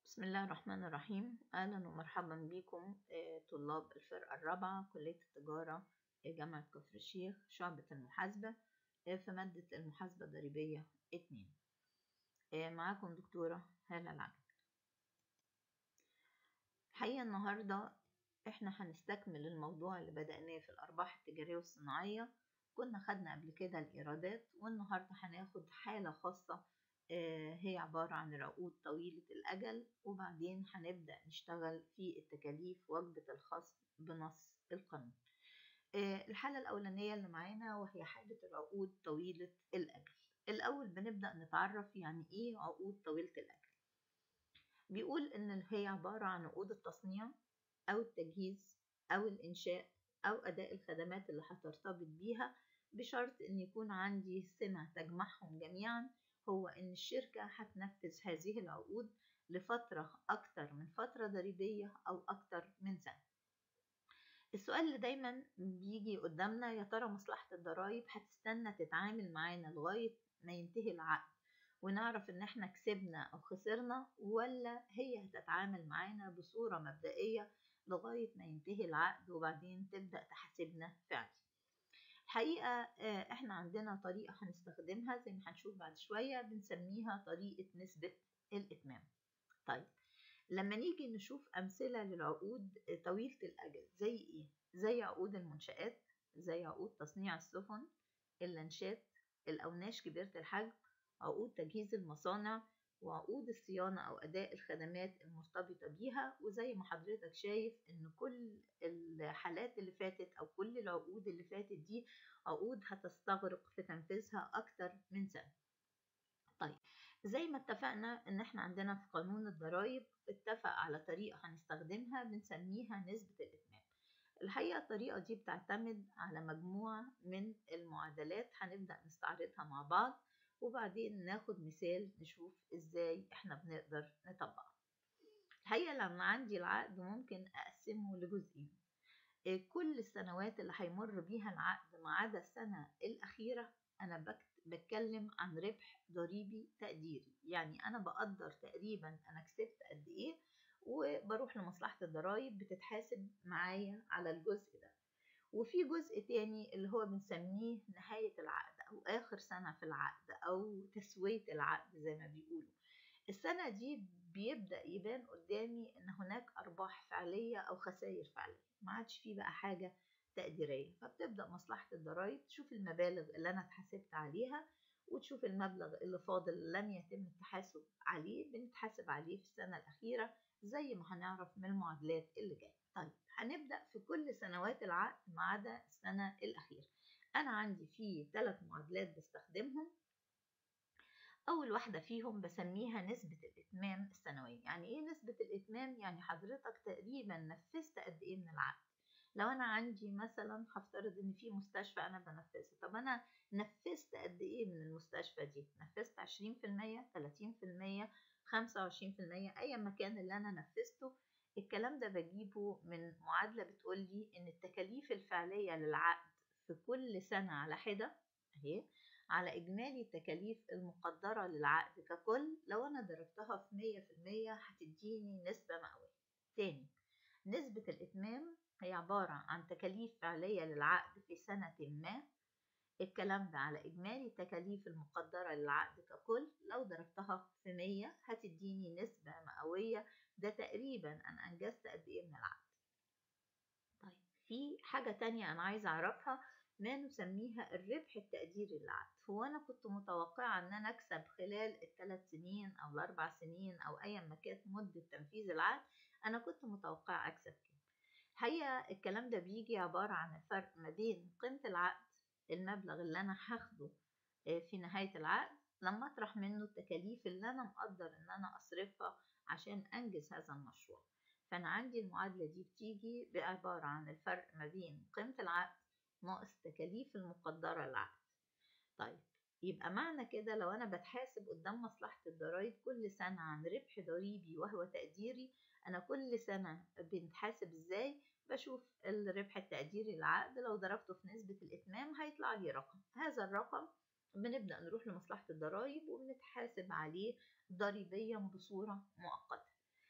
بسم الله الرحمن الرحيم أهلا ومرحبا بكم آه، طلاب الفرقة الرابعة كلية التجارة آه، جامعة كفر الشيخ شعبة المحاسبة آه، في مادة المحاسبة الضريبية اتنين آه، معاكم دكتورة هالة العجل الحقيقة النهاردة احنا هنستكمل الموضوع اللي بدأناه في الأرباح التجارية والصناعية كنا خدنا قبل كده الإيرادات والنهاردة هناخد حالة خاصة آه، هي عبارة عن العقود طويلة الأجل وبعدين هنبدأ نشتغل في التكاليف وجبة الخصم بنص القانون آه، الحالة الأولانية اللي معانا وهي حالة العقود طويلة الأجل الأول بنبدأ نتعرف يعني إيه عقود طويلة الأجل بيقول إن هي عبارة عن عقود التصنيع أو التجهيز أو الإنشاء أو أداء الخدمات اللي هترتبط بيها بشرط إن يكون عندي سمة تجمعهم جميعا هو إن الشركة هتنفذ هذه العقود لفترة أكتر من فترة ضريبية أو أكتر من سنة السؤال اللي دايما بيجي قدامنا يا ترى مصلحة الضرايب هتستنى تتعامل معانا لغاية ما ينتهي العقد ونعرف ان احنا كسبنا او خسرنا ولا هي هتتعامل معانا بصورة مبدئية لغاية ما ينتهي العقد وبعدين تبدأ تحاسبنا فعلي الحقيقة احنا عندنا طريقة هنستخدمها زي ما هنشوف بعد شوية بنسميها طريقة نسبة الإتمام طيب لما نيجي نشوف أمثلة للعقود طويلة الأجل زي إيه؟ زي عقود المنشآت زي عقود تصنيع السفن اللانشات الأوناش كبيرة الحجم عقود تجهيز المصانع وعقود الصيانة أو أداء الخدمات المرتبطة بيها وزي ما حضرتك شايف إن كل الحالات اللي فاتت أو كل العقود اللي فاتت دي عقود هتستغرق في تنفيذها أكتر من سنة طيب زي ما اتفقنا إن إحنا عندنا في قانون الضرايب اتفق على طريقة هنستخدمها بنسميها نسبة الإتمام الحقيقة الطريقة دي بتعتمد على مجموعة من المعادلات هنبدأ نستعرضها مع بعض وبعدين ناخد مثال نشوف ازاي احنا بنقدر نطبقه الحقيقة لما عندي العقد ممكن أقسمه لجزئين كل السنوات اللي هيمر بيها العقد ما عدا السنة الأخيرة أنا بتكلم عن ربح ضريبي تقديري يعني أنا بقدر تقريبا أنا كسبت قد إيه وبروح لمصلحة الضرايب بتتحاسب معايا على الجزء ده وفي جزء تاني اللي هو بنسميه نهاية العقد أو آخر سنة في العقد أو تسوية العقد زي ما بيقولوا السنة دي بيبدأ يبان قدامي إن هناك أرباح فعلية أو خسائر فعلية ما عادش فيه بقى حاجة تقديرية فبتبدأ مصلحة الضرايب تشوف المبالغ اللي أنا اتحاسبت عليها وتشوف المبلغ اللي فاضل لم يتم التحاسب عليه بنتحاسب عليه في السنة الأخيرة زي ما هنعرف من المعادلات اللي جاية طيب هنبدأ في كل سنوات العقد ما عدا السنة الأخيرة أنا عندي فيه ثلاث معادلات بستخدمهم أول واحدة فيهم بسميها نسبة الإتمام السنوية يعني إيه نسبة الإتمام؟ يعني حضرتك تقريبا نفذت قد إيه من العقد لو أنا عندي مثلا هفترض إن في مستشفى أنا بنفذها طب أنا نفذت قد إيه من المستشفى دي؟ نفذت 20% 30% 25% أي مكان اللي أنا نفذته الكلام ده بجيبه من معادلة بتقولي إن التكاليف الفعلية للعقد في كل سنة على حدة أهي على إجمالي التكاليف المقدرة للعقد ككل لو أنا ضربتها في مية في المية هتديني نسبة مئوية تاني نسبة الإتمام هي عبارة عن تكاليف فعلية للعقد في سنة ما الكلام ده على إجمالي التكاليف المقدرة للعقد ككل لو ضربتها في مية هتديني نسبة مئوية ده تقريبا أنا أنجزت قد إيه من العقد طيب في حاجة تانية أنا عايزة أعرفها ما نسميها الربح التقديري للعقد هو أنا كنت متوقعة أن أنا أكسب خلال الثلاث سنين أو الأربع سنين أو أيا ما كانت مدة تنفيذ العقد أنا كنت متوقعة أكسب كده الحقيقة الكلام ده بيجي عبارة عن الفرق ما بين قيمة العقد المبلغ اللي أنا هاخده في نهاية العقد لما أطرح منه التكاليف اللي أنا مقدر إن أنا أصرفها عشان أنجز هذا المشروع فأنا عندي المعادلة دي بتيجي بعبارة عن الفرق ما بين قيمة العقد ناقص التكاليف المقدرة للعقد طيب يبقى معنى كده لو أنا بتحاسب قدام مصلحة الضرايب كل سنة عن ربح ضريبي وهو تقديري أنا كل سنة بنتحاسب إزاي بشوف الربح التقديري للعقد لو ضربته في نسبة الإتمام هيطلع لي رقم هذا الرقم بنبدأ نروح لمصلحة الضرايب وبنتحاسب عليه ضريبيا بصورة مؤقتة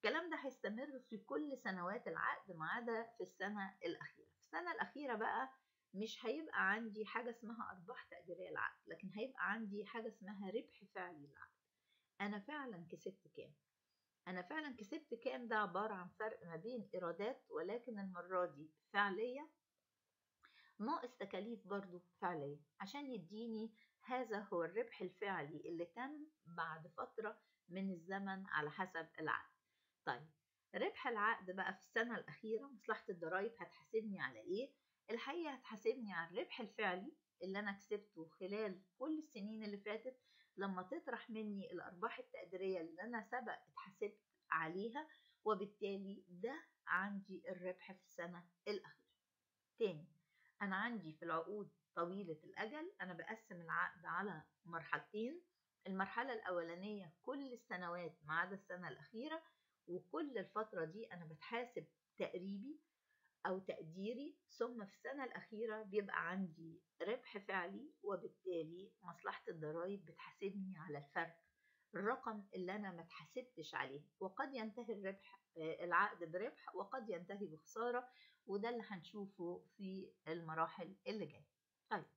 الكلام ده هيستمر في كل سنوات العقد ما عدا في السنة الأخيرة في السنة الأخيرة بقى مش هيبقى عندي حاجة اسمها أرباح تقديرية للعقد لكن هيبقى عندي حاجة اسمها ربح فعلي للعقد أنا فعلا كسبت كام أنا فعلا كسبت كام ده عبارة عن فرق ما بين إيرادات ولكن المرة دي فعلية ناقص تكاليف برضو فعلية عشان يديني هذا هو الربح الفعلي اللي تم بعد فترة من الزمن على حسب العقد طيب ربح العقد بقى في السنة الأخيرة مصلحة الضرايب هتحاسبني على إيه؟ الحقيقة هتحاسبني على الربح الفعلي اللي أنا كسبته خلال كل السنين اللي فاتت لما تطرح مني الأرباح التقديرية اللي أنا سبق اتحاسبت عليها وبالتالي ده عندي الربح في السنة الأخيرة تاني أنا عندي في العقود طويلة الأجل أنا بقسم العقد على مرحلتين المرحلة الأولانية كل السنوات ما عدا السنة الأخيرة وكل الفترة دي أنا بتحاسب تقريبي أو تقديري ثم في السنة الأخيرة بيبقى عندي ربح فعلي وبالتالي مصلحة الضرايب بتحاسبني على الفرق الرقم اللي أنا ما اتحاسبتش عليه وقد ينتهي الربح العقد بربح وقد ينتهي بخسارة وده اللي هنشوفه في المراحل اللي جاية طيب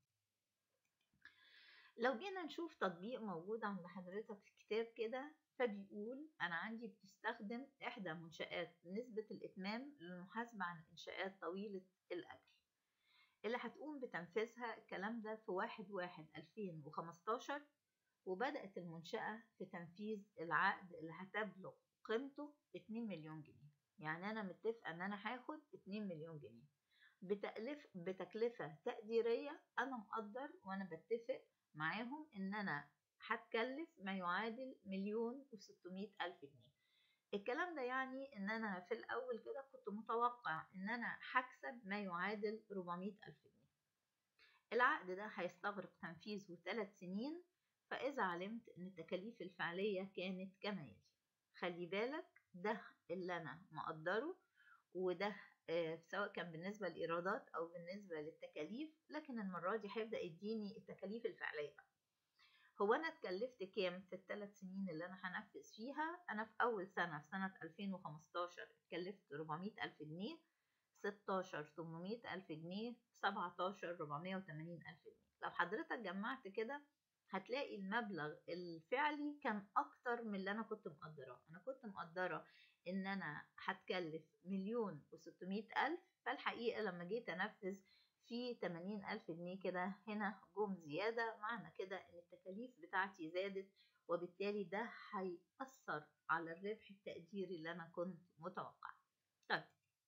لو جينا نشوف تطبيق موجود عند حضرتك في الكتاب كده فبيقول أنا عندي بتستخدم إحدى منشآت نسبة الإتمام للمحاسبة عن إنشاءات طويلة الأجل اللي هتقوم بتنفيذها الكلام ده في واحد واحد ألفين وخمستاشر وبدأت المنشأة في تنفيذ العقد اللي هتبلغ قيمته اتنين مليون جنيه يعني أنا متفقة إن أنا هاخد اتنين مليون جنيه بتكلف بتكلفة تقديرية أنا مقدر وأنا بتفق معاهم إن أنا هتكلف ما يعادل مليون وستمائة ألف جنيه الكلام ده يعني ان انا في الاول كده كنت متوقع ان انا هكسب ما يعادل 400 الف جنيه العقد ده هيستغرق تنفيذه ثلاث سنين فاذا علمت ان التكاليف الفعلية كانت كما يلي خلي بالك ده اللي انا مقدره وده سواء كان بالنسبة للإيرادات أو بالنسبة للتكاليف لكن المرة دي هيبدأ يديني التكاليف الفعلية بقى. هو أنا اتكلفت كام في الثلاث سنين اللي أنا هنفذ فيها أنا في أول سنة في سنة 2015 اتكلفت 400 ألف جنيه 16 800 ألف جنيه 17 480 ألف جنيه لو حضرتك جمعت كده هتلاقي المبلغ الفعلي كان أكتر من اللي أنا كنت مقدراه أنا كنت مقدرة إن أنا هتكلف مليون وستمائة ألف فالحقيقة لما جيت أنفذ في 80 ألف جنيه كده هنا جم زيادة معنى كده إن التكاليف بتاعتي زادت وبالتالي ده هيأثر على الربح التقديري اللي أنا كنت متوقع طيب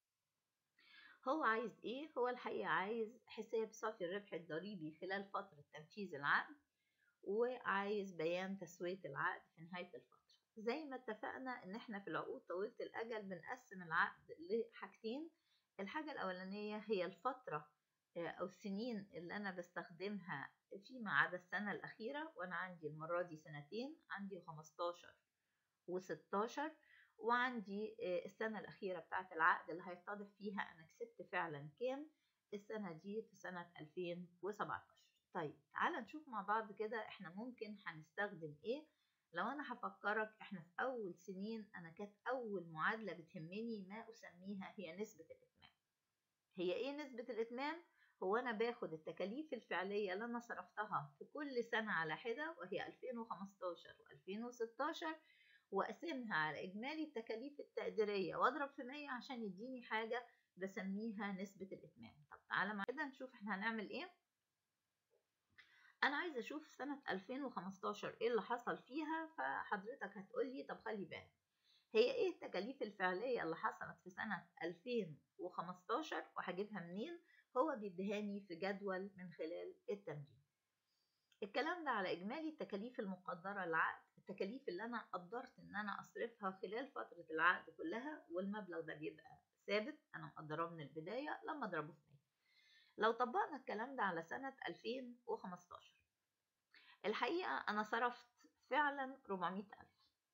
هو عايز إيه؟ هو الحقيقة عايز حساب صافي الربح الضريبي خلال فترة تنفيذ العقد وعايز بيان تسوية العقد في نهاية الفترة زي ما اتفقنا إن إحنا في العقود طويلة الأجل بنقسم العقد لحاجتين الحاجة الأولانية هي الفترة أو السنين اللي أنا بستخدمها فيما عدا السنة الأخيرة وأنا عندي المرة دي سنتين عندي 15 و16 وعندي السنة الأخيرة بتاعة العقد اللي هيتضح فيها أنا كسبت فعلا كام السنة دي في سنة 2017 طيب تعال نشوف مع بعض كده احنا ممكن هنستخدم ايه لو انا هفكرك احنا في اول سنين انا كانت اول معادلة بتهمني ما اسميها هي نسبة الاتمام هي ايه نسبة الاتمام هو انا باخد التكاليف الفعلية اللي انا صرفتها في كل سنة على حدة وهي 2015 و2016 واقسمها على اجمالي التكاليف التقديرية واضرب في 100 عشان يديني حاجة بسميها نسبة الاتمام طب تعالى مع كده نشوف احنا هنعمل ايه انا عايزه اشوف سنه 2015 ايه اللي حصل فيها فحضرتك هتقولي طب خلي بالك هي ايه التكاليف الفعليه اللي حصلت في سنه 2015 وهجيبها منين هو بيدهاني في جدول من خلال التمرين الكلام ده على اجمالي التكاليف المقدره للعقد التكاليف اللي انا قدرت ان انا اصرفها خلال فتره العقد كلها والمبلغ ده بيبقى ثابت انا مقدراه من البدايه لما اضربه في 100 لو طبقنا الكلام ده على سنة 2015 الحقيقة أنا صرفت فعلا 400 ألف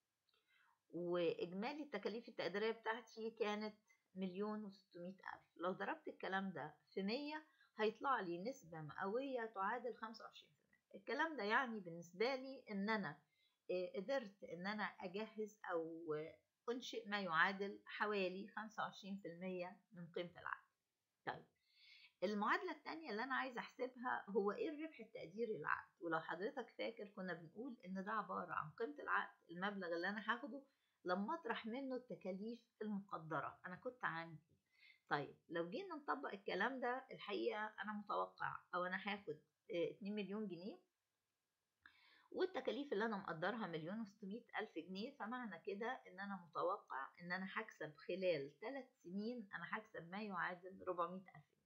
وإجمالي التكاليف التقديرية بتاعتي كانت مليون وستمائة ألف لو ضربت الكلام ده في 100 هيطلع لي نسبة مئوية تعادل 25% الكلام ده يعني بالنسبة لي إن أنا قدرت إن أنا أجهز أو أنشئ ما يعادل حوالي 25% من قيمة العقد طيب المعادلة التانية اللي أنا عايزة أحسبها هو إيه الربح التقديري للعقد ولو حضرتك فاكر كنا بنقول إن ده عبارة عن قيمة العقد المبلغ اللي أنا هاخده لما أطرح منه التكاليف المقدرة أنا كنت عامل إيه طيب لو جينا نطبق الكلام ده الحقيقة أنا متوقع أو أنا هاخد 2 مليون جنيه والتكاليف اللي أنا مقدرها مليون وستمائة ألف جنيه فمعنى كده إن أنا متوقع إن أنا هكسب خلال ثلاث سنين أنا هكسب ما يعادل 400 ألف جنيه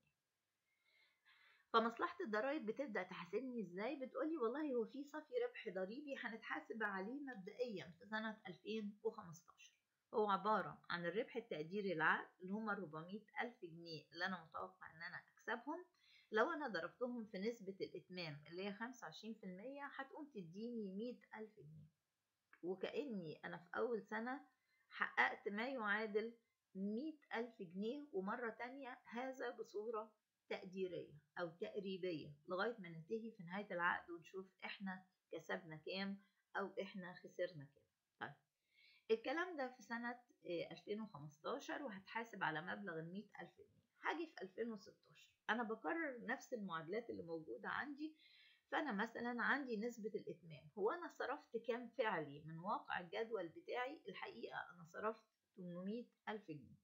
فمصلحة الضرايب بتبدأ تحاسبني ازاي بتقولي والله هو في صافي ربح ضريبي هنتحاسب عليه مبدئيا في سنة 2015 هو عبارة عن الربح التقديري العقد اللي هما 400 ألف جنيه اللي أنا متوقع إن أنا أكسبهم لو أنا ضربتهم في نسبة الإتمام اللي هي 25% هتقوم تديني 100 ألف جنيه وكأني أنا في أول سنة حققت ما يعادل 100 ألف جنيه ومرة تانية هذا بصورة تقديرية أو تقريبية لغاية ما ننتهي في نهاية العقد ونشوف إحنا كسبنا كام أو إحنا خسرنا كام طيب الكلام ده في سنة 2015 وهتحاسب على مبلغ المية ألف جنيه هاجي في 2016 أنا بكرر نفس المعادلات اللي موجودة عندي فأنا مثلا عندي نسبة الإتمام هو أنا صرفت كام فعلي من واقع الجدول بتاعي الحقيقة أنا صرفت 800 ألف جنيه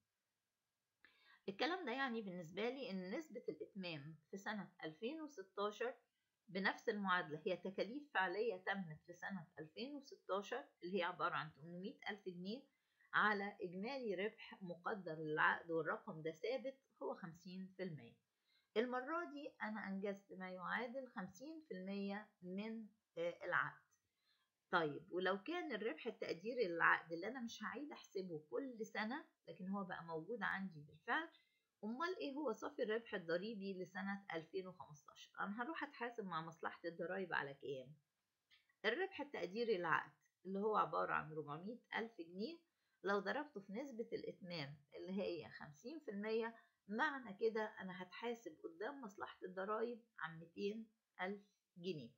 الكلام ده يعني بالنسبة لي إن نسبة الإتمام في سنة 2016 بنفس المعادلة هي تكاليف فعلية تمت في سنة 2016 اللي هي عبارة عن 800 ألف جنيه على إجمالي ربح مقدر للعقد والرقم ده ثابت هو 50% المرة دي أنا أنجزت ما يعادل 50% من العقد طيب ولو كان الربح التقديري للعقد اللي انا مش هعيد احسبه كل سنة لكن هو بقى موجود عندي بالفعل امال ايه هو صافي الربح الضريبي لسنة 2015 انا هروح اتحاسب مع مصلحة الضرايب على كام الربح التقديري للعقد اللي هو عبارة عن 400 ألف جنيه لو ضربته في نسبة الإتمام اللي هي 50% معنى كده أنا هتحاسب قدام مصلحة الضرايب عن 200 ألف جنيه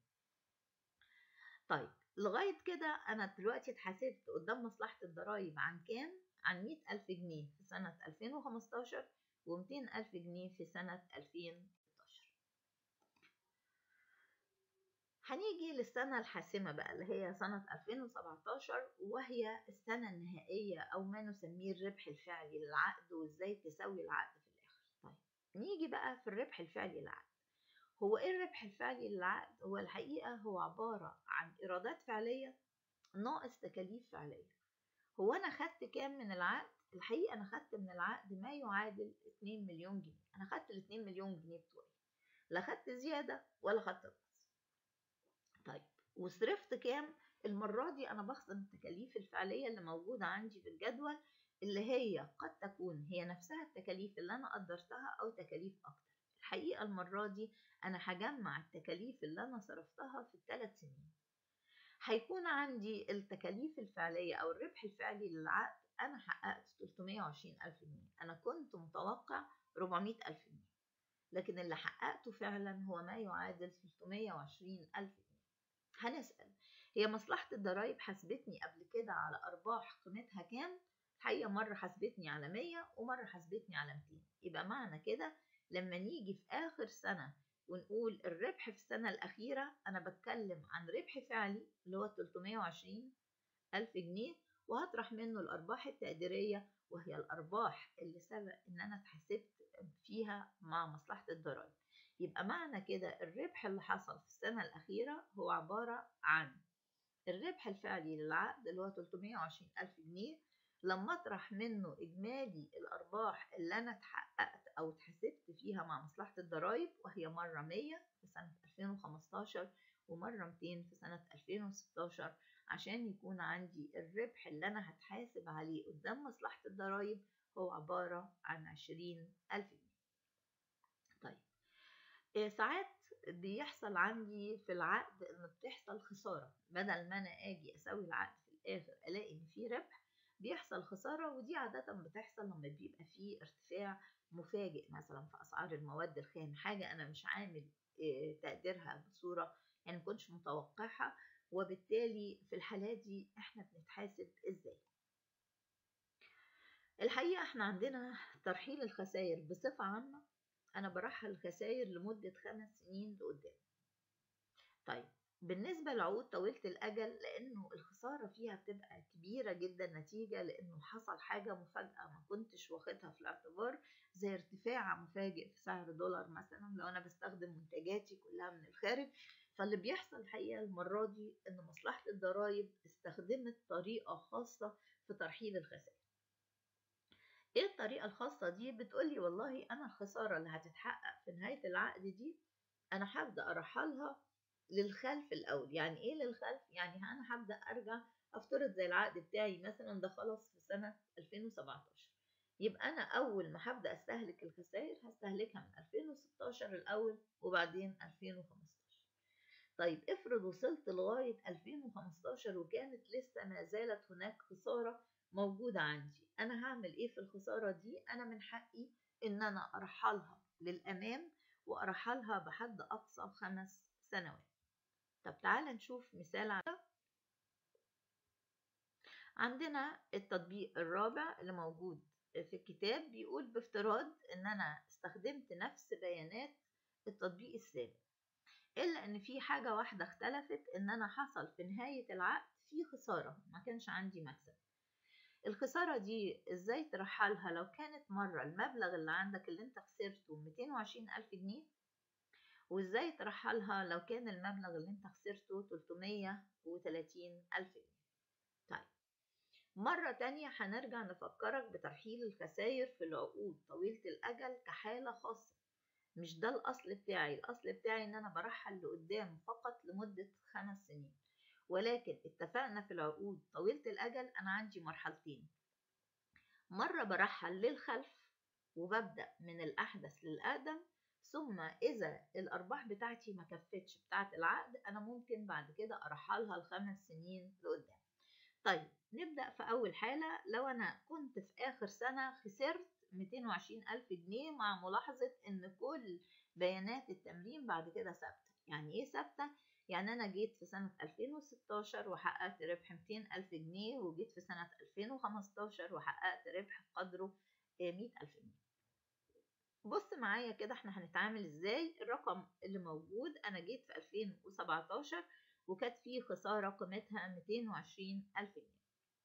طيب لغاية كده أنا دلوقتي اتحاسبت قدام مصلحة الضرايب عن كام؟ عن مية ألف جنيه في سنة 2015 ومتين ألف جنيه في سنة 2016 هنيجي للسنة الحاسمة بقى اللي هي سنة 2017 وهي السنة النهائية أو ما نسميه الربح الفعلي للعقد وإزاي تسوي العقد في الآخر طيب نيجي بقى في الربح الفعلي للعقد هو ايه الربح الفعلي للعقد هو الحقيقة هو عبارة عن إيرادات فعلية ناقص تكاليف فعلية هو أنا خدت كام من العقد الحقيقة أنا خدت من العقد ما يعادل 2 مليون جنيه أنا خدت ال 2 مليون جنيه بتوعي لا خدت زيادة ولا خدت نقص طيب وصرفت كام المرة دي أنا بخصم التكاليف الفعلية اللي موجودة عندي في الجدول اللي هي قد تكون هي نفسها التكاليف اللي أنا قدرتها أو تكاليف أكتر الحقيقة المرة دي أنا هجمع التكاليف اللي أنا صرفتها في الثلاث سنين هيكون عندي التكاليف الفعلية أو الربح الفعلي للعقد أنا حققت 320 ألف جنيه أنا كنت متوقع 400 ألف جنيه لكن اللي حققته فعلا هو ما يعادل 320 ألف جنيه هنسأل هي مصلحة الضرايب حسبتني قبل كده على أرباح قيمتها كام؟ الحقيقة مرة حسبتني على 100 ومرة حسبتني على 200 يبقى معنى كده لما نيجي في آخر سنة ونقول الربح في السنة الأخيرة أنا بتكلم عن ربح فعلي اللي هو 320 ألف جنيه وهطرح منه الأرباح التقديرية وهي الأرباح اللي سبق إن أنا اتحسبت فيها مع مصلحة الضرايب يبقى معنى كده الربح اللي حصل في السنة الأخيرة هو عبارة عن الربح الفعلي للعقد اللي هو 320 ألف جنيه لما اطرح منه اجمالي الارباح اللي انا اتحققت او اتحسبت فيها مع مصلحه الضرايب وهي مره 100 في سنه 2015 ومره 200 في سنه 2016 عشان يكون عندي الربح اللي انا هتحاسب عليه قدام مصلحه الضرايب هو عباره عن 20 ألف جنيه طيب إيه ساعات بيحصل عندي في العقد ان بتحصل خساره بدل ما انا اجي اسوي العقد في الاخر الاقي ان في ربح بيحصل خسارة ودي عادة بتحصل لما بيبقى فيه ارتفاع مفاجئ مثلا في أسعار المواد الخام حاجة أنا مش عامل تقديرها بصورة يعني مكنتش متوقعها وبالتالي في الحالات دي احنا بنتحاسب ازاي الحقيقة احنا عندنا ترحيل الخسائر بصفة عامة أنا برحل الخسائر لمدة خمس سنين لقدام طيب بالنسبة لعقود طويلة الأجل لأنه الخسارة فيها بتبقى كبيرة جدا نتيجة لأنه حصل حاجة مفاجأة ما كنتش واخدها في الاعتبار زي ارتفاع مفاجئ في سعر دولار مثلا لو أنا بستخدم منتجاتي كلها من الخارج فاللي بيحصل الحقيقة المرة دي إن مصلحة الضرايب استخدمت طريقة خاصة في ترحيل الخسائر ايه الطريقة الخاصة دي بتقولي والله انا الخسارة اللي هتتحقق في نهاية العقد دي انا هبدأ ارحلها للخلف الاول يعني ايه للخلف يعني انا هبدأ ارجع افترض زي العقد بتاعي مثلا ده خلص في سنة 2017 يبقى انا اول ما هبدأ استهلك الخسائر هستهلكها من 2016 الاول وبعدين 2015 طيب افرض وصلت لغاية 2015 وكانت لسه ما زالت هناك خسارة موجودة عندي أنا هعمل إيه في الخسارة دي أنا من حقي إن أنا أرحلها للأمام وأرحلها بحد أقصى خمس سنوات طب تعال نشوف مثال على عندنا التطبيق الرابع اللي موجود في الكتاب بيقول بافتراض إن أنا استخدمت نفس بيانات التطبيق السابق إلا إن في حاجة واحدة اختلفت إن أنا حصل في نهاية العقد في خسارة ما كانش عندي مكسب الخسارة دي ازاي ترحلها لو كانت مرة المبلغ اللي عندك اللي انت خسرته 220 ألف جنيه وازاي ترحلها لو كان المبلغ اللي انت خسرته 330 ألف جنيه طيب مرة تانية هنرجع نفكرك بترحيل الخسائر في العقود طويلة الأجل كحالة خاصة مش ده الأصل بتاعي الأصل بتاعي إن أنا برحل لقدام فقط لمدة خمس سنين ولكن اتفقنا في العقود طويلة الأجل أنا عندي مرحلتين مرة برحل للخلف وببدأ من الأحدث للأقدم ثم إذا الأرباح بتاعتي ما كفتش بتاعت العقد أنا ممكن بعد كده أرحلها لخمس سنين لقدام طيب نبدأ في أول حالة لو أنا كنت في آخر سنة خسرت 220 ألف جنيه مع ملاحظة إن كل بيانات التمرين بعد كده ثابتة يعني إيه ثابتة؟ يعني أنا جيت في سنة 2016 وحققت ربح 200 ألف جنيه وجيت في سنة 2015 وحققت ربح قدره 100 ألف جنيه بص معايا كده احنا هنتعامل ازاي الرقم اللي موجود انا جيت في 2017 وكانت فيه خسارة قيمتها 220 ألف جنيه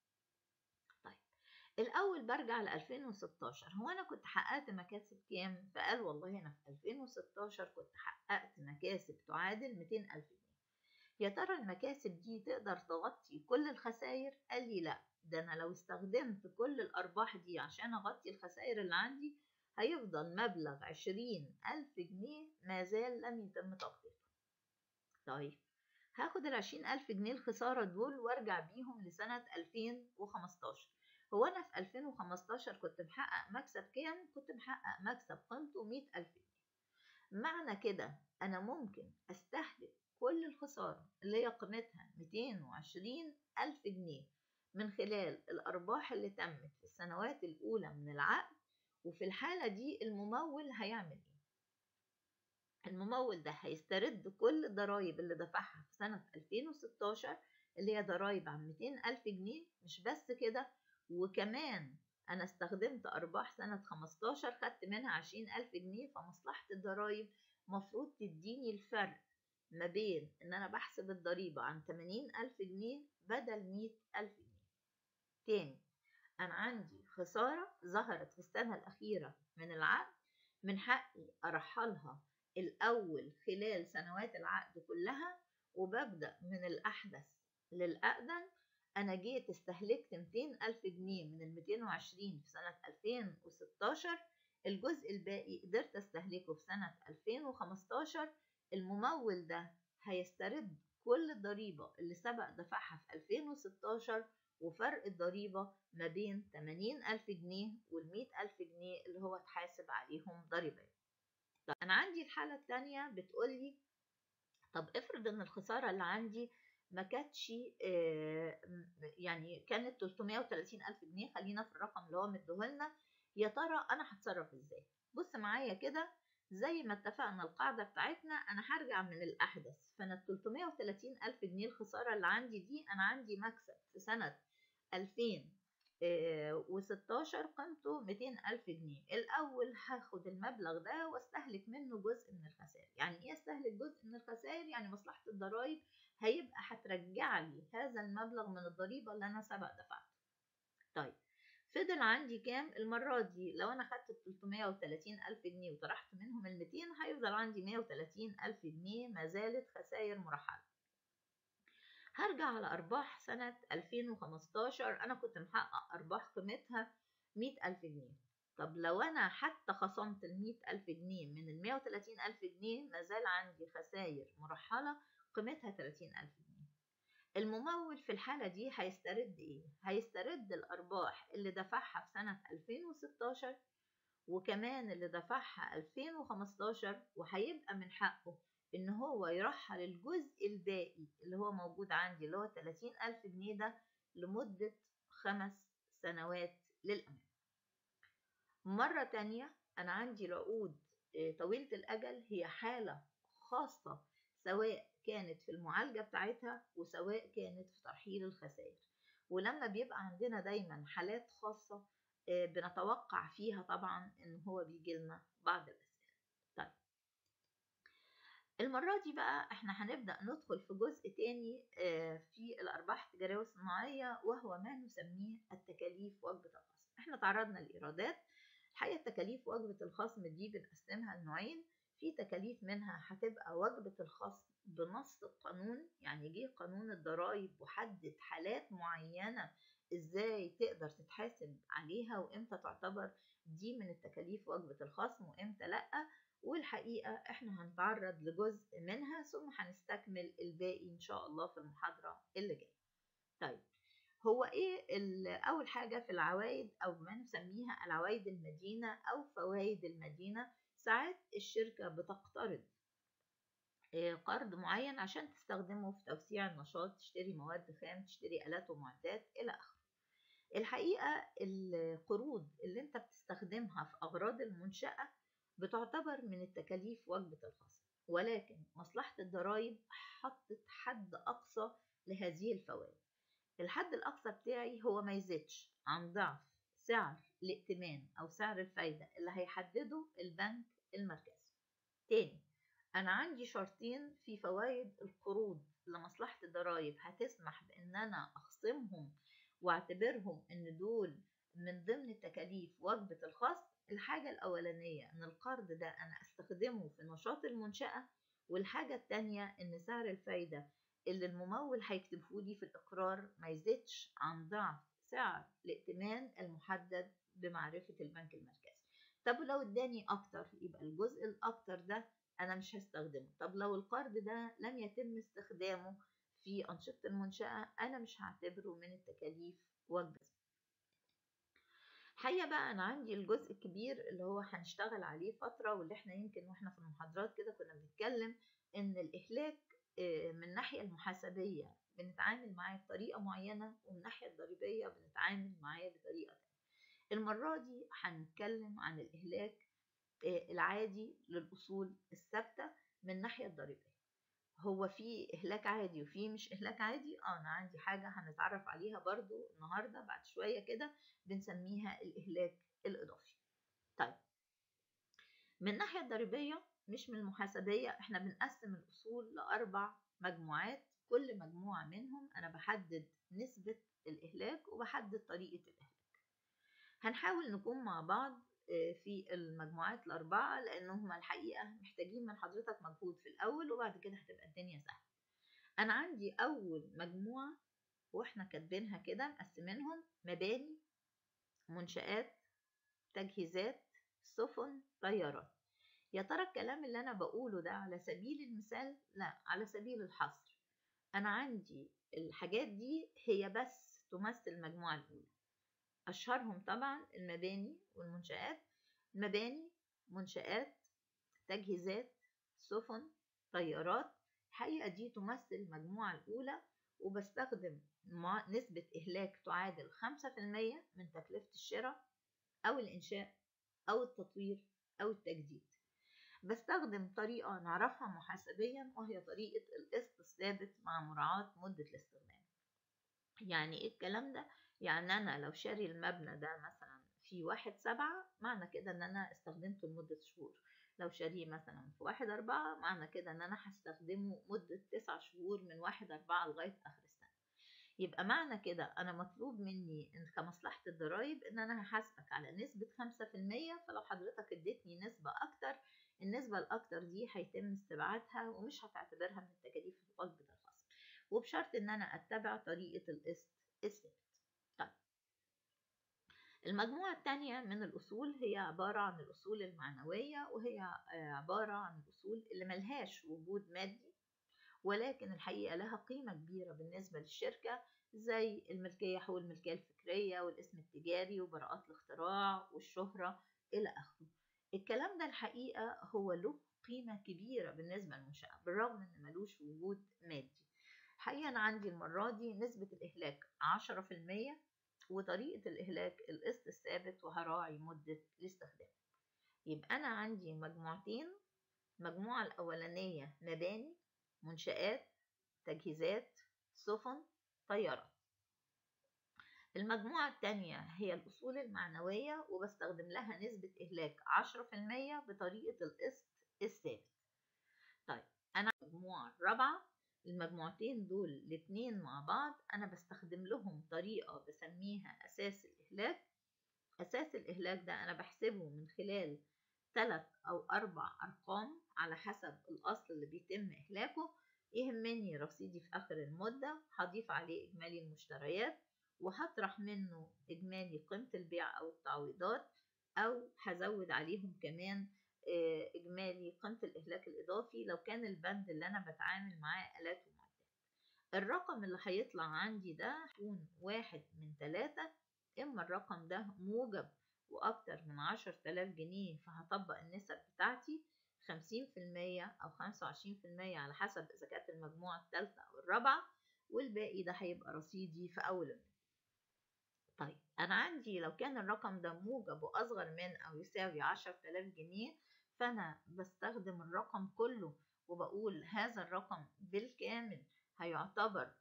طيب الأول برجع ل 2016 هو أنا كنت حققت مكاسب كام؟ فقال والله أنا في 2016 كنت حققت مكاسب تعادل 200 ألف جنيه يا ترى المكاسب دي تقدر تغطي كل الخسائر قال لي لا ده انا لو استخدمت كل الارباح دي عشان اغطي الخسائر اللي عندي هيفضل مبلغ عشرين ألف جنيه ما زال لم يتم تغطيته طيب هاخد العشرين ألف جنيه الخسارة دول وارجع بيهم لسنة 2015 هو أنا في 2015 كنت محقق مكسب كام؟ كنت محقق مكسب قيمته 100 ألف جنيه معنى كده أنا ممكن أستهلك كل الخسارة اللي هي قيمتها 220 ألف جنيه من خلال الأرباح اللي تمت في السنوات الأولى من العقد وفي الحالة دي الممول هيعمل إيه؟ الممول ده هيسترد كل الضرايب اللي دفعها في سنة 2016 اللي هي ضرايب عن 200 ألف جنيه مش بس كده وكمان أنا استخدمت أرباح سنة 15 خدت منها 20 ألف جنيه فمصلحة الضرايب مفروض تديني الفرق ما بين ان انا بحسب الضريبة عن 80 الف جنيه بدل 100 الف جنيه تاني انا عندي خسارة ظهرت في السنة الاخيرة من العقد من حقي ارحلها الاول خلال سنوات العقد كلها وببدأ من الاحدث للاقدم انا جيت استهلكت 200 الف جنيه من ال 220 في سنة 2016 الجزء الباقي قدرت استهلكه في سنة 2015 الممول ده هيسترد كل الضريبة اللي سبق دفعها في 2016 وفرق الضريبة ما بين 80 ألف جنيه وال 100 ألف جنيه اللي هو اتحاسب عليهم ضريبة طب أنا عندي الحالة التانية بتقولي طب افرض إن الخسارة اللي عندي ما كانتش يعني كانت 330 ألف جنيه خلينا في الرقم اللي هو مديهولنا يا ترى أنا هتصرف إزاي بص معايا كده زي ما اتفقنا القاعدة بتاعتنا أنا هرجع من الأحدث فأنا 330 ألف جنيه الخسارة اللي عندي دي أنا عندي مكسب في سنة 2000 و16 قيمته 200 ألف جنيه الأول هاخد المبلغ ده واستهلك منه جزء من الخسائر يعني إيه استهلك جزء من الخسائر يعني مصلحة الضرايب هيبقى هترجع لي هذا المبلغ من الضريبة اللي أنا سبق دفعته طيب فضل عندي كام المرة دي لو أنا خدت 330 ألف جنيه وطرحت منهم ال 200 هيفضل عندي 130 ألف جنيه ما زالت خسائر مرحلة هرجع على أرباح سنة 2015 أنا كنت محقق أرباح قيمتها 100 ألف جنيه طب لو أنا حتى خصمت ال 100 ألف جنيه من ال 130 ألف جنيه ما زال عندي خسائر مرحلة قيمتها 30 ألف جنيه الممول في الحالة دي هيسترد إيه؟ هيسترد الأرباح اللي دفعها في سنة 2016 وكمان اللي دفعها 2015 وهيبقى من حقه إن هو يرحل الجزء الباقي اللي هو موجود عندي اللي هو 30 ألف جنيه ده لمدة خمس سنوات للأمام مرة تانية أنا عندي العقود طويلة الأجل هي حالة خاصة سواء كانت في المعالجة بتاعتها وسواء كانت في ترحيل الخسائر ولما بيبقى عندنا دايما حالات خاصة بنتوقع فيها طبعا ان هو بيجي لنا بعض الأسئلة طيب المرة دي بقى احنا هنبدأ ندخل في جزء تاني في الأرباح التجارية والصناعية وهو ما نسميه التكاليف وجبة الخصم احنا تعرضنا للإيرادات الحقيقة تكاليف وجبة الخصم دي بنقسمها لنوعين في تكاليف منها هتبقى وجبة الخصم بنص القانون يعني جه قانون الضرائب وحدد حالات معينة ازاي تقدر تتحاسب عليها وامتى تعتبر دي من التكاليف وجبة الخصم وامتى لأ والحقيقة احنا هنتعرض لجزء منها ثم هنستكمل الباقي ان شاء الله في المحاضرة اللي جاية طيب هو ايه اول حاجة في العوائد او ما نسميها العوائد المدينة او فوائد المدينة ساعات الشركة بتقترض قرض معين عشان تستخدمه في توسيع النشاط تشتري مواد خام تشتري آلات ومعدات إلى آخره الحقيقة القروض اللي انت بتستخدمها في أغراض المنشأة بتعتبر من التكاليف وجبة الخصم ولكن مصلحة الضرائب حطت حد أقصى لهذه الفوائد الحد الأقصى بتاعي هو ما يزيدش عن ضعف سعر الائتمان أو سعر الفايدة اللي هيحدده البنك المركزي تاني أنا عندي شرطين في فوائد القروض لمصلحة الضرائب هتسمح بإن أنا أخصمهم واعتبرهم إن دول من ضمن تكاليف وجبة الخصم الحاجة الأولانية إن القرض ده أنا أستخدمه في نشاط المنشأة والحاجة التانية إن سعر الفايدة اللي الممول هيكتبه لي في الإقرار ما يزيدش عن ضعف سعر الائتمان المحدد بمعرفة البنك المركزي طب لو اداني أكتر يبقى الجزء الأكتر ده أنا مش هستخدمه طب لو القرض ده لم يتم استخدامه في أنشطة المنشأة أنا مش هعتبره من التكاليف وجبة حقيقة بقى أنا عندي الجزء الكبير اللي هو هنشتغل عليه فترة واللي احنا يمكن واحنا في المحاضرات كده كنا بنتكلم إن الإهلاك من الناحية المحاسبية بنتعامل معاه بطريقة معينة ومن الناحية الضريبية بنتعامل معاه بطريقة تانية المرة دي هنتكلم عن الإهلاك العادي للأصول الثابتة من الناحية الضريبية هو في إهلاك عادي وفي مش إهلاك عادي اه أنا عندي حاجة هنتعرف عليها برضو النهاردة بعد شوية كده بنسميها الإهلاك الإضافي طيب من الناحية الضريبية مش من المحاسبية احنا بنقسم الأصول لأربع مجموعات كل مجموعة منهم أنا بحدد نسبة الإهلاك وبحدد طريقة الإهلاك هنحاول نكون مع بعض في المجموعات الأربعة لأنهم الحقيقة محتاجين من حضرتك مجهود في الأول وبعد كده هتبقى الدنيا سهلة أنا عندي أول مجموعة وإحنا كاتبينها كده مقسمينهم مباني منشآت تجهيزات سفن طيارات يا ترى الكلام اللي أنا بقوله ده على سبيل المثال لا على سبيل الحصر أنا عندي الحاجات دي هي بس تمثل المجموعة الأولى أشهرهم طبعا المباني والمنشآت مباني منشآت تجهيزات سفن طيارات الحقيقة دي تمثل المجموعة الأولى وبستخدم نسبة إهلاك تعادل خمسة في المية من تكلفة الشراء أو الإنشاء أو التطوير أو التجديد بستخدم طريقة نعرفها محاسبيا وهي طريقة القسط الثابت مع مراعاة مدة الاستخدام يعني إيه الكلام ده؟ يعني أنا لو شاري المبنى ده مثلا في واحد سبعة معنى كده إن أنا استخدمته لمدة شهور لو شاريه مثلا في واحد أربعة معنى كده إن أنا هستخدمه مدة تسع شهور من واحد أربعة لغاية آخر السنة يبقى معنى كده أنا مطلوب مني إن كمصلحة الضرايب إن أنا هحاسبك على نسبة خمسة في المية فلو حضرتك اديتني نسبة أكتر النسبة الأكتر دي هيتم استبعادها ومش هتعتبرها من التكاليف الواجبة الخاصة وبشرط إن أنا أتبع طريقة القسط الثابت طيب المجموعة الثانية من الأصول هي عبارة عن الأصول المعنوية وهي عبارة عن الأصول اللي ملهاش وجود مادي ولكن الحقيقة لها قيمة كبيرة بالنسبة للشركة زي الملكية حقوق الملكية الفكرية والاسم التجاري وبراءات الاختراع والشهرة إلى آخره الكلام ده الحقيقة هو له قيمة كبيرة بالنسبة للمنشأة بالرغم إن ملوش وجود مادي الحقيقة أنا عندي المرة دي نسبة الإهلاك عشرة في المية وطريقة الإهلاك القسط الثابت وهراعي مدة الاستخدام يبقى أنا عندي مجموعتين المجموعة الأولانية مباني منشآت تجهيزات سفن طيارات المجموعة التانية هي الأصول المعنوية وبستخدم لها نسبة إهلاك عشرة في المية بطريقة القسط الثابت طيب أنا المجموعة الرابعة المجموعتين دول الاتنين مع بعض أنا بستخدم لهم طريقة بسميها أساس الإهلاك أساس الإهلاك ده أنا بحسبه من خلال ثلاث أو أربع أرقام على حسب الأصل اللي بيتم إهلاكه يهمني رصيدي في آخر المدة هضيف عليه إجمالي المشتريات وهطرح منه إجمالي قيمة البيع أو التعويضات أو هزود عليهم كمان إجمالي قيمة الإهلاك الإضافي لو كان البند اللي أنا بتعامل معاه آلات ومعدات الرقم اللي هيطلع عندي ده هيكون واحد من ثلاثة إما الرقم ده موجب وأكتر من عشر تلاف جنيه فهطبق النسب بتاعتي خمسين في المية أو خمسة وعشرين في المية على حسب إذا كانت المجموعة التالتة أو الرابعة والباقي ده هيبقى رصيدي في أول المدة طيب أنا عندي لو كان الرقم ده موجب وأصغر من أو يساوي عشر تلاف جنيه فأنا بستخدم الرقم كله وبقول هذا الرقم بالكامل هيعتبر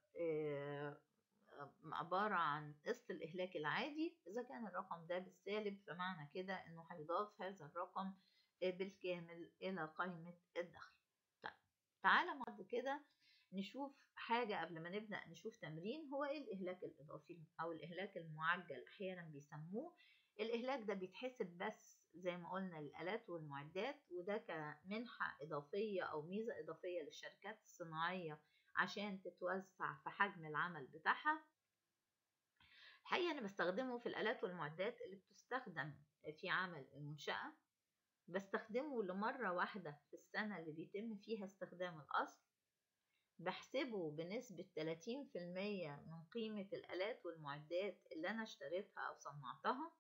عبارة عن قسط الإهلاك العادي إذا كان الرقم ده بالسالب فمعنى كده إنه هيضاف هذا الرقم بالكامل إلى قائمة الدخل طيب تعالى بعد كده نشوف حاجة قبل ما نبدأ نشوف تمرين هو إيه الإهلاك الإضافي أو الإهلاك المعجل أحيانا بيسموه الإهلاك ده بيتحسب بس زي ما قلنا للآلات والمعدات وده كمنحة إضافية أو ميزة إضافية للشركات الصناعية عشان تتوسع في حجم العمل بتاعها الحقيقة أنا بستخدمه في الآلات والمعدات اللي بتستخدم في عمل المنشأة بستخدمه لمرة واحدة في السنة اللي بيتم فيها استخدام الأصل بحسبه بنسبة 30% من قيمة الآلات والمعدات اللي أنا اشتريتها أو صنعتها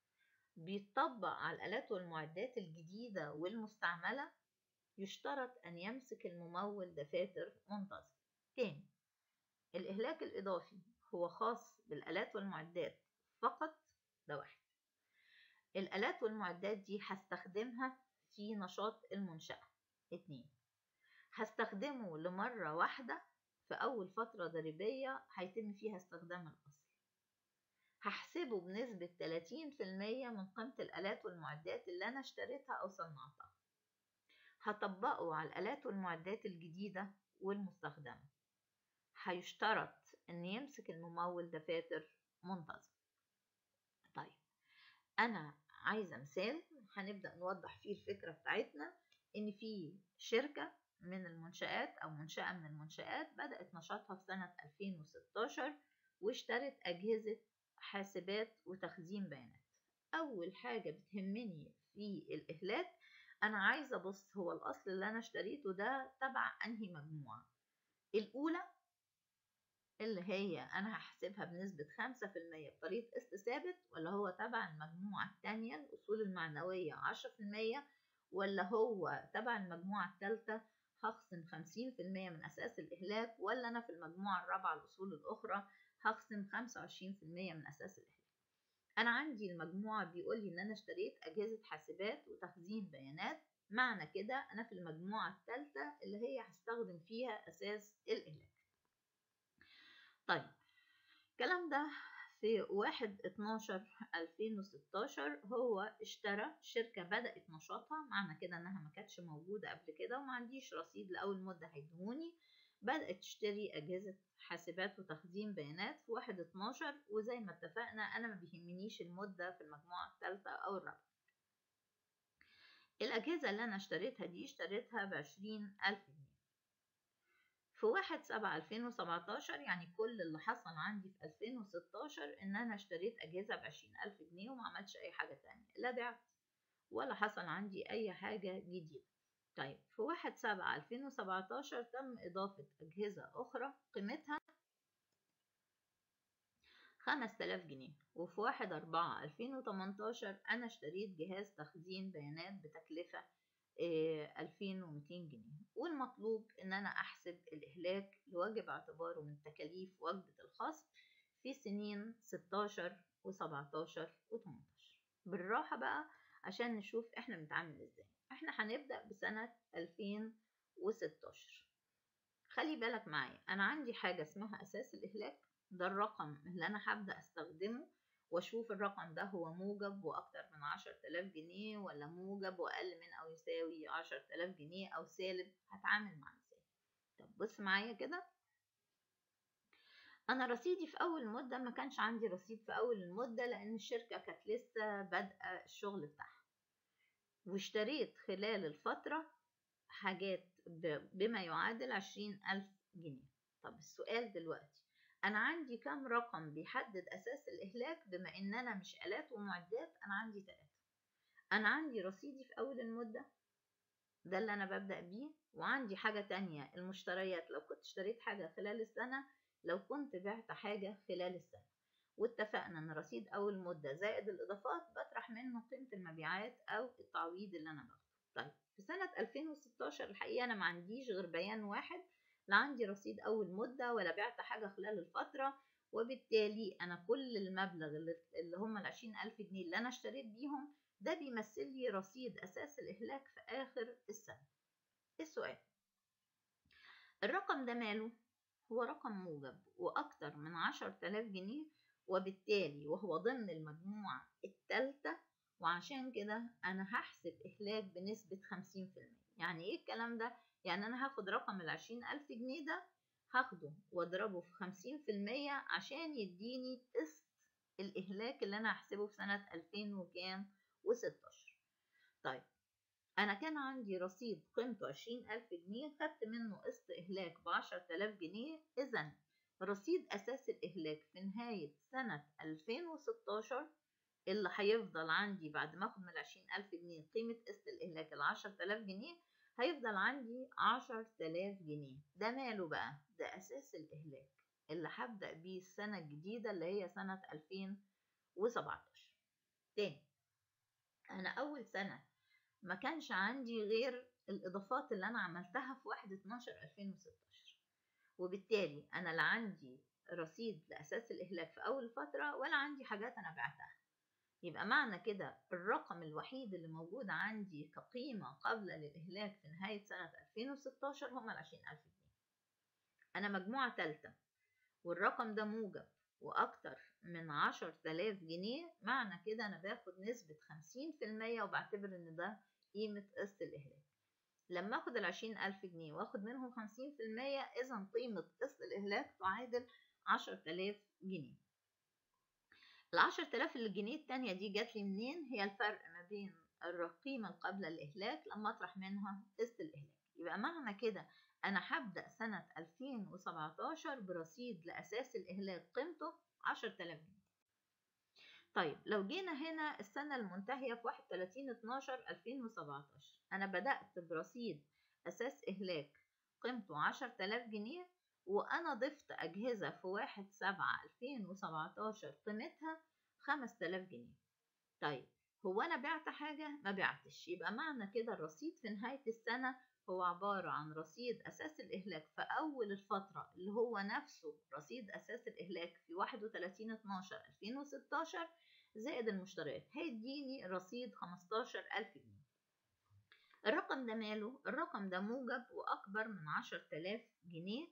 بيتطبق على الآلات والمعدات الجديدة والمستعملة يشترط أن يمسك الممول دفاتر منتظمة تاني الإهلاك الإضافي هو خاص بالآلات والمعدات فقط ده واحد الآلات والمعدات دي هستخدمها في نشاط المنشأة اتنين هستخدمه لمرة واحدة في أول فترة ضريبية هيتم فيها استخدام الأصل هحسبه بنسبة 30% من قيمة الآلات والمعدات اللي أنا اشتريتها أو صنعتها هطبقه على الآلات والمعدات الجديدة والمستخدمة هيشترط أن يمسك الممول دفاتر منتظم طيب أنا عايزة مثال هنبدأ نوضح فيه الفكرة بتاعتنا إن في شركة من المنشآت أو منشأة من المنشآت بدأت نشاطها في سنة 2016 واشترت أجهزة حاسبات وتخزين بيانات أول حاجة بتهمني في الإهلاك أنا عايزة أبص هو الأصل اللي أنا اشتريته ده تبع أنهي مجموعة الأولى اللي هي أنا هحسبها بنسبة خمسة في المية بطريقة قسط ثابت ولا هو تبع المجموعة التانية الأصول المعنوية عشرة في المية ولا هو تبع المجموعة التالتة هخصم خمسين في المية من أساس الإهلاك ولا أنا في المجموعة الرابعة الأصول الأخرى هخصم خمسة وعشرين في المية من أساس الإهلاك أنا عندي المجموعة بيقول لي إن أنا اشتريت أجهزة حاسبات وتخزين بيانات معنى كده أنا في المجموعة الثالثة اللي هي هستخدم فيها أساس الإهلاك طيب الكلام ده في واحد اتناشر ألفين وستاشر هو اشترى شركة بدأت نشاطها معنى كده انها ما كانتش موجودة قبل كده وما عنديش رصيد لأول مدة هيدهوني بدأت تشتري أجهزة حاسبات وتخزين بيانات في واحد اتناشر وزي ما اتفقنا أنا ما بيهمنيش المدة في المجموعة الثالثة أو الرابعة الأجهزة اللي أنا اشتريتها دي اشتريتها بعشرين ألف جنيه في واحد سبعة ألفين وسبعتاشر يعني كل اللي حصل عندي في ألفين وستاشر إن أنا اشتريت أجهزة بعشرين ألف جنيه وما عملتش أي حاجة تانية لا بعت ولا حصل عندي أي حاجة جديدة طيب في واحد سبعة ألفين وسبعتاشر تم إضافة أجهزة أخرى قيمتها خمس تلاف جنيه وفي واحد أربعة ألفين وتمنتاشر أنا اشتريت جهاز تخزين بيانات بتكلفة ألفين ومتين جنيه والمطلوب إن أنا أحسب الإهلاك لواجب اعتباره من تكاليف وجبة الخصم في سنين ستاشر وسبعتاشر وتمنتاشر بالراحة بقى عشان نشوف إحنا بنتعامل إزاي إحنا هنبدأ بسنة ألفين وستاشر خلي بالك معايا أنا عندي حاجة اسمها أساس الإهلاك ده الرقم اللي أنا هبدأ أستخدمه واشوف الرقم ده هو موجب واكتر من عشر تلاف جنيه ولا موجب واقل من او يساوي عشر تلاف جنيه او سالب هتعامل معاه ازاي طب بص معايا كده انا رصيدي في اول مدة ما كانش عندي رصيد في اول المدة لان الشركة كانت لسه بادئة الشغل بتاعها واشتريت خلال الفترة حاجات بما يعادل عشرين ألف جنيه طب السؤال دلوقتي أنا عندي كام رقم بيحدد أساس الإهلاك بما إن أنا مش آلات ومعدات أنا عندي تلاتة أنا عندي رصيدي في أول المدة ده اللي أنا ببدأ بيه وعندي حاجة تانية المشتريات لو كنت اشتريت حاجة خلال السنة لو كنت بعت حاجة خلال السنة واتفقنا إن رصيد أول مدة زائد الإضافات بطرح منه قيمة المبيعات أو التعويض اللي أنا باخده طيب في سنة 2016 الحقيقة أنا ما عنديش غير بيان واحد لا عندي رصيد أول مدة ولا بعت حاجة خلال الفترة وبالتالي أنا كل المبلغ اللي هم العشرين ألف جنيه اللي أنا اشتريت بيهم ده بيمثل لي رصيد أساس الإهلاك في آخر السنة السؤال الرقم ده ماله؟ هو رقم موجب وأكتر من عشر تلاف جنيه وبالتالي وهو ضمن المجموعة التالتة وعشان كده أنا هحسب إهلاك بنسبة خمسين في المية يعني إيه الكلام ده؟ يعني أنا هاخد رقم العشرين ألف جنيه ده هاخده واضربه في خمسين في المية عشان يديني قسط الإهلاك اللي أنا هحسبه في سنة ألفين وكام وستاشر طيب أنا كان عندي رصيد قيمته عشرين ألف جنيه خدت منه قسط إهلاك بعشر تلاف جنيه إذا رصيد أساس الإهلاك في نهاية سنة ألفين وستاشر اللي هيفضل عندي بعد ما أخد من العشرين ألف جنيه قيمة قسط الإهلاك العشر تلاف جنيه هيفضل عندي عشر تلاف جنيه ده ماله بقى ده أساس الإهلاك اللي هبدأ بيه السنة الجديدة اللي هي سنة ألفين وسبعتاشر تاني أنا أول سنة ما كانش عندي غير الإضافات اللي أنا عملتها في واحد اتناشر ألفين وستاشر وبالتالي أنا لا عندي رصيد لأساس الإهلاك في أول فترة ولا عندي حاجات أنا بعتها يبقى معنى كده الرقم الوحيد اللي موجود عندي كقيمة قابلة للإهلاك في نهاية سنة 2016 هم العشرين ألف جنيه أنا مجموعة تالتة والرقم ده موجب وأكتر من عشر تلاف جنيه معنى كده أنا باخد نسبة خمسين في المية وبعتبر إن ده قيمة قسط الإهلاك لما أخد العشرين ألف جنيه وأخد منهم خمسين في المية إذا قيمة قسط الإهلاك تعادل عشر تلاف جنيه العشر تلاف الجنيه التانية دي جات لي منين هي الفرق ما بين القيمة القابلة للإهلاك لما أطرح منها قسط الإهلاك يبقى معنى كده أنا هبدأ سنة 2017 برصيد لأساس الإهلاك قيمته عشر تلاف جنيه طيب لو جينا هنا السنة المنتهية في 31 12 2017 أنا بدأت برصيد أساس إهلاك قيمته عشر تلاف جنيه وأنا ضفت أجهزة في واحد سبعة ألفين وسبعتاشر قيمتها خمس تلاف جنيه طيب هو أنا بعت حاجة ما بعتش يبقى معنى كده الرصيد في نهاية السنة هو عبارة عن رصيد أساس الإهلاك في أول الفترة اللي هو نفسه رصيد أساس الإهلاك في واحد وتلاتين اتناشر ألفين وستاشر زائد المشتريات هيديني رصيد خمستاشر ألف جنيه الرقم ده ماله؟ الرقم ده موجب وأكبر من عشر تلاف جنيه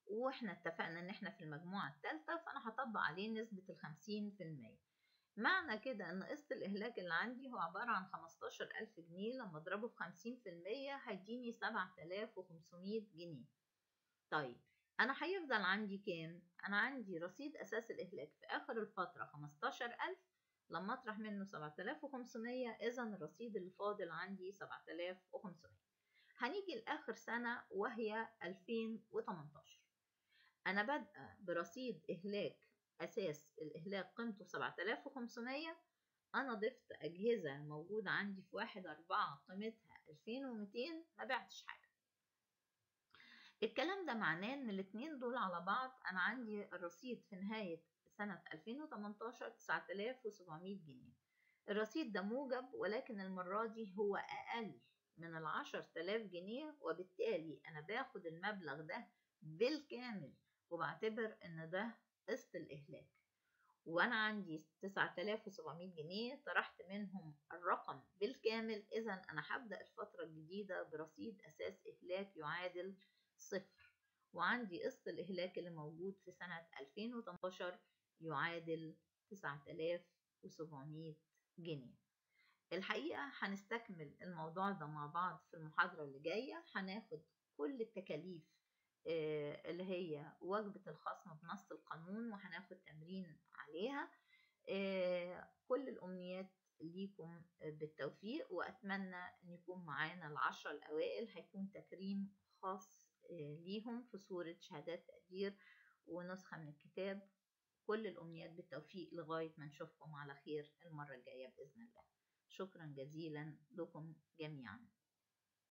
واحنا اتفقنا ان احنا في المجموعة الثالثة فانا هطبق عليه نسبة الخمسين في المية معنى كده ان قسط الاهلاك اللي عندي هو عبارة عن خمستاشر الف جنيه لما اضربه في خمسين في المية هيديني سبعة آلاف وخمسمية جنيه طيب انا هيفضل عندي كام انا عندي رصيد اساس الاهلاك في اخر الفترة خمستاشر الف لما اطرح منه سبعة آلاف وخمسمية اذا الرصيد اللي فاضل عندي سبعة آلاف وخمسمية هنيجي لاخر سنة وهي 2018 انا بادئه برصيد اهلاك اساس الاهلاك قيمته 7500 انا ضفت اجهزه موجوده عندي في واحد أربعة قيمتها 2200 ما بعتش حاجه الكلام ده معناه ان الاتنين دول على بعض انا عندي الرصيد في نهايه سنه 2018 9700 جنيه الرصيد ده موجب ولكن المره دي هو اقل من العشر تلاف جنيه وبالتالي أنا باخد المبلغ ده بالكامل وبعتبر إن ده قسط الإهلاك وأنا عندي تسعة آلاف وسبعمية جنيه طرحت منهم الرقم بالكامل إذا أنا هبدأ الفترة الجديدة برصيد أساس إهلاك يعادل صفر وعندي قسط الإهلاك اللي موجود في سنة 2018 يعادل تسعة آلاف وسبعمية جنيه الحقيقة هنستكمل الموضوع ده مع بعض في المحاضرة اللي جاية هناخد كل التكاليف اللي هي وجبة الخصم بنص القانون وهناخد تمرين عليها كل الأمنيات ليكم بالتوفيق وأتمنى أن يكون معانا العشرة الأوائل هيكون تكريم خاص ليهم في صورة شهادات تقدير ونسخة من الكتاب كل الأمنيات بالتوفيق لغاية ما نشوفكم على خير المرة الجاية بإذن الله شكرا جزيلا لكم جميعا